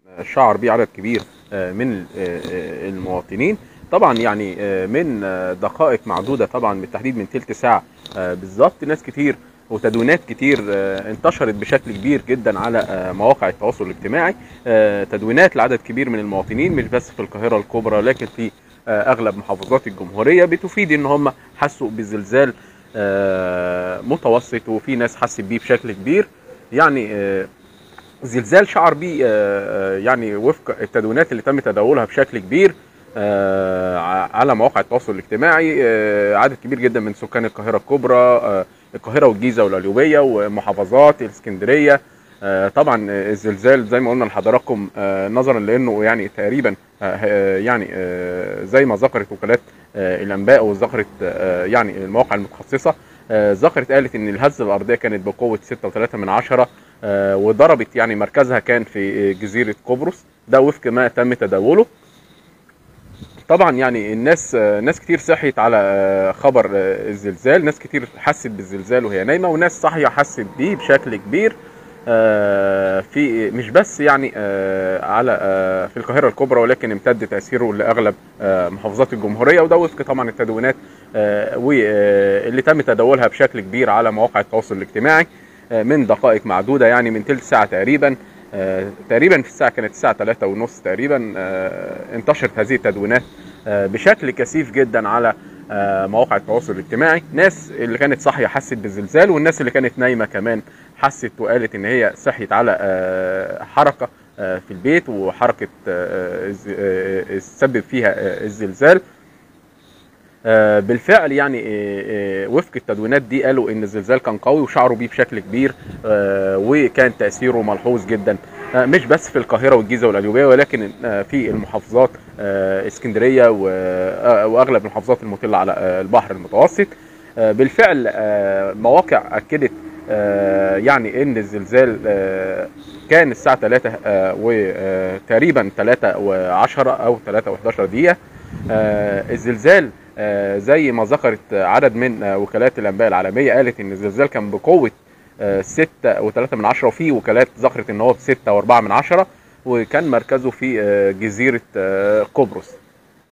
شعر بيه عدد كبير آه، من آه، آه، المواطنين طبعا يعني آه، من آه، دقائق معدوده طبعا بالتحديد من تلت ساعه آه، بالظبط ناس كتير وتدوينات كتير آه، انتشرت بشكل كبير جدا على آه، مواقع التواصل الاجتماعي آه، تدوينات لعدد كبير من المواطنين مش بس في القاهره الكبرى لكن في آه، اغلب محافظات الجمهوريه بتفيد ان هم حسوا بالزلزال آه، متوسط وفي ناس حست بيه بشكل كبير يعني آه، زلزال شعر بيه آه، آه، يعني وفق التدوينات اللي تم تداولها بشكل كبير آه، ع- على مواقع التواصل الاجتماعي آه، عدد كبير جدا من سكان القاهره الكبرى آه، القاهره والجيزه والقليوبيه ومحافظات الاسكندريه آه، طبعا آه، الزلزال زي ما قلنا لحضراتكم آه، نظرا لانه يعني تقريبا آه، آه، يعني آه، زي ما ذكرت وكالات آه، الانباء وذكرت آه، يعني المواقع المتخصصه آه، ذكرت قالت ان الهزه الارضيه كانت بقوه 6.3 من عشرة آه، وضربت يعني مركزها كان في جزيره قبرص ده وفق ما تم تداوله طبعا يعني الناس آه، ناس كتير صحيت على آه، خبر آه، الزلزال ناس كتير حست بالزلزال وهي نايمه وناس صاحيه حست بيه بشكل كبير آه، في مش بس يعني آه، على آه، في القاهره الكبرى ولكن امتد تاثيره لاغلب آه، محافظات الجمهوريه وده وفق طبعا التدوينات آه، واللي تم تداولها بشكل كبير على مواقع التواصل الاجتماعي آه، من دقائق معدوده يعني من تلت ساعه تقريبا آه، تقريبا في الساعه كانت الساعه 3 ونص تقريبا آه، انتشرت هذه التدوينات آه، بشكل كثيف جدا على آه، مواقع التواصل الاجتماعي ناس اللي كانت صاحيه حست بالزلزال والناس اللي كانت نايمه كمان حست وقالت ان هي صحيت على آه، حركه آه، في البيت وحركه آه، الز- آه، سبب فيها آه، الزلزال آه، بالفعل يعني آه، آه، وفق التدوينات دي قالوا ان الزلزال كان قوي وشعروا بيه بشكل كبير آه، وكان تاثيره ملحوظ جدا آه، مش بس في القاهره والجيزه والقليوبيه ولكن آه، في المحافظات آه، اسكندريه و- آه، واغلب المحافظات المطله على آه، البحر المتوسط آه، بالفعل آه، مواقع اكدت آه، يعني ان الزلزال آه، كان الساعه 3 وتقريبا 3 و10 او 3 و11 دقيقه آه، الزلزال آه، زي ما ذكرت عدد من آه، وكالات الانباء العالميه قالت ان الزلزال كان بقوه آه، ستة وثلاثة من عشرة وفي وكالات ذكرت ان هو بستة واربعة من عشرة وكان مركزه في آه، جزيرة آه، قبرص